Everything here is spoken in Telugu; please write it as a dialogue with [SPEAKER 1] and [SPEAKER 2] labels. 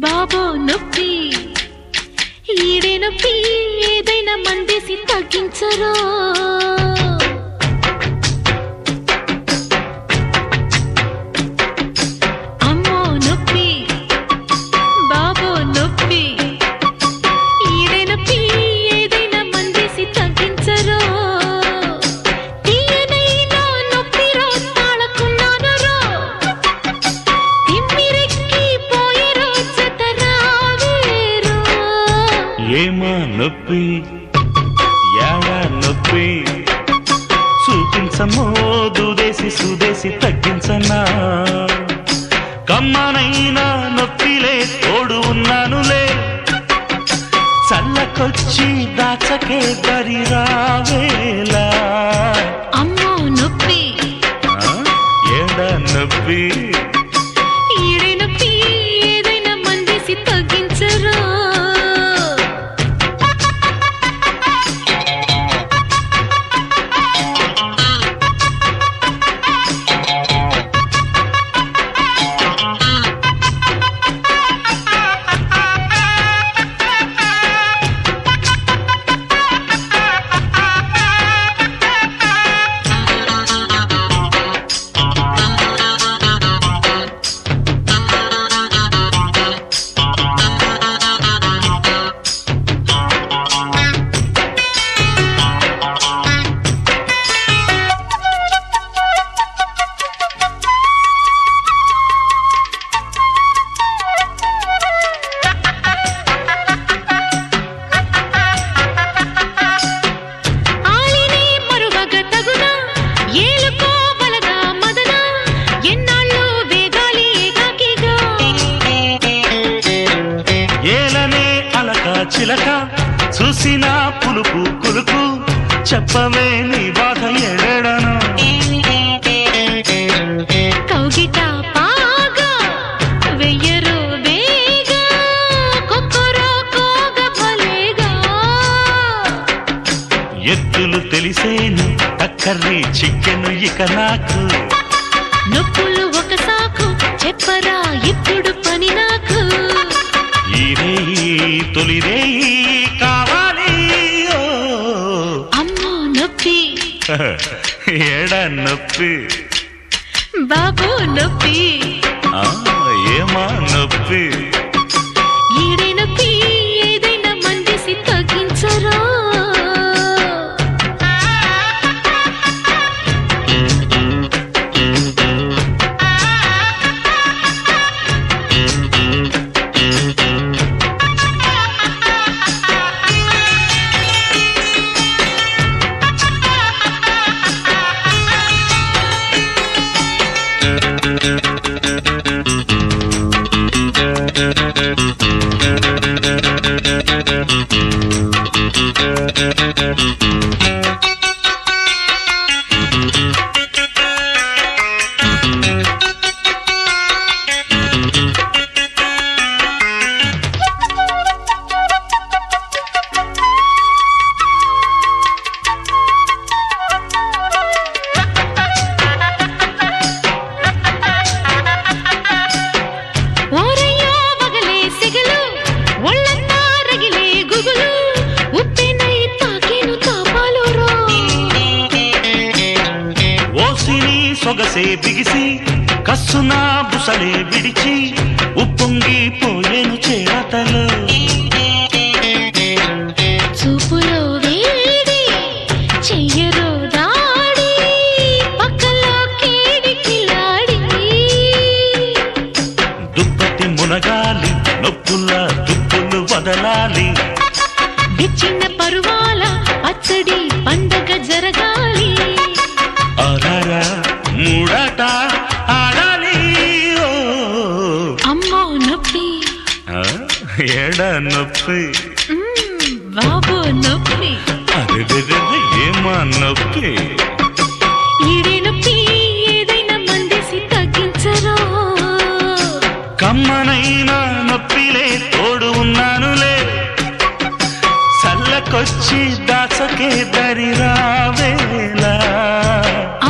[SPEAKER 1] బాబో నొప్పి ఈడే నొప్పి ఏదైనా మందేసి తగ్గించరా అమ్మో నొప్పి బాబో నొప్పి ఈడే నొప్పి ఏదైనా మందేసి తగ్గించరా తీయనైనా నొప్పి రో తాళకున్నాను రో తిమ్మిరెక్కి పోయే రోజతరావేరో
[SPEAKER 2] ఏమా నొప్పి యాడా నొప్పి చూపించమో దూదేసి సుదేసి తగ్గించనా కమ్మనైనా నొప్పిలే తోడు ఉన్నానులే చల్లకొచ్చి దాచకే దరి రావేలా
[SPEAKER 1] అమ్మో నొప్పి
[SPEAKER 2] ఆ? ఏడా నొప్పి
[SPEAKER 1] ఈడే నొప్పి ఏదైనా మందేసి తగ్గించరా ఆలిని మరువగ తగునా ఏలుకోవలగా మదన ఎన్నాళ్ళు వేగాలి ఏకాకిగా
[SPEAKER 2] ఏలనే అలక చిలక చూసిన పులుపు కులుకు చెప్పవే నీ బాధ ఎడను
[SPEAKER 1] కౌగిట పాగా వెయ్యరు వేగా కొక్కరో కోగ భలేగా
[SPEAKER 2] ఎత్తులు తెలిసేను టక్కర్రి చిక్కెను ఇక నాకు
[SPEAKER 1] నొప్పులు ఒక సాకు చెప్పరా ఇప్పుడు పని నాకు
[SPEAKER 2] ఈ రేయి తొలి రేయి కావాలి ఓ.
[SPEAKER 1] అమ్మో నొప్పి
[SPEAKER 2] ఏడ నొప్పి
[SPEAKER 1] బాబు నొప్పి
[SPEAKER 2] ఆ, ఏమా నొప్పి
[SPEAKER 1] ఈడే నొప్పి ఏదైనా మందేసి తగ్గించరా ఓరయ్యో వగలే సిగలు ఒళ్ళంతా రగిలే గుగులు ఉప్పెనై తాకేను తాపాలోరో
[SPEAKER 2] ఓసిని సొగసే బిగిసి కస్సునా బుసలే విడిచి ఉప్పొంగి పోయేను చేరతలు
[SPEAKER 1] చూపులో వేడి చెయ్యరో దాడి పక్కలో కేడి కిలాడి
[SPEAKER 2] దుప్పటి మునగాలి నొప్పుల దుప్పులు వదలాలి
[SPEAKER 1] విచ్చిన పరువాల పచ్చడి పండగ జరగాలి
[SPEAKER 2] అరరా మూడట ఆడాలి ఓ.
[SPEAKER 1] అమ్మో నొప్పి
[SPEAKER 2] ఆ, ఏడ నొప్పి
[SPEAKER 1] మ్మ్, బాబు నొప్పి
[SPEAKER 2] అదే ఏమా నొప్పి
[SPEAKER 1] ఈడే నొప్పి ఏదైనా మందేసి తగ్గించరా
[SPEAKER 2] కమ్మనైనా నొప్పిలే తోడు ఉన్నానులే చల్లకొచ్చి దాచకే దరి రావేలా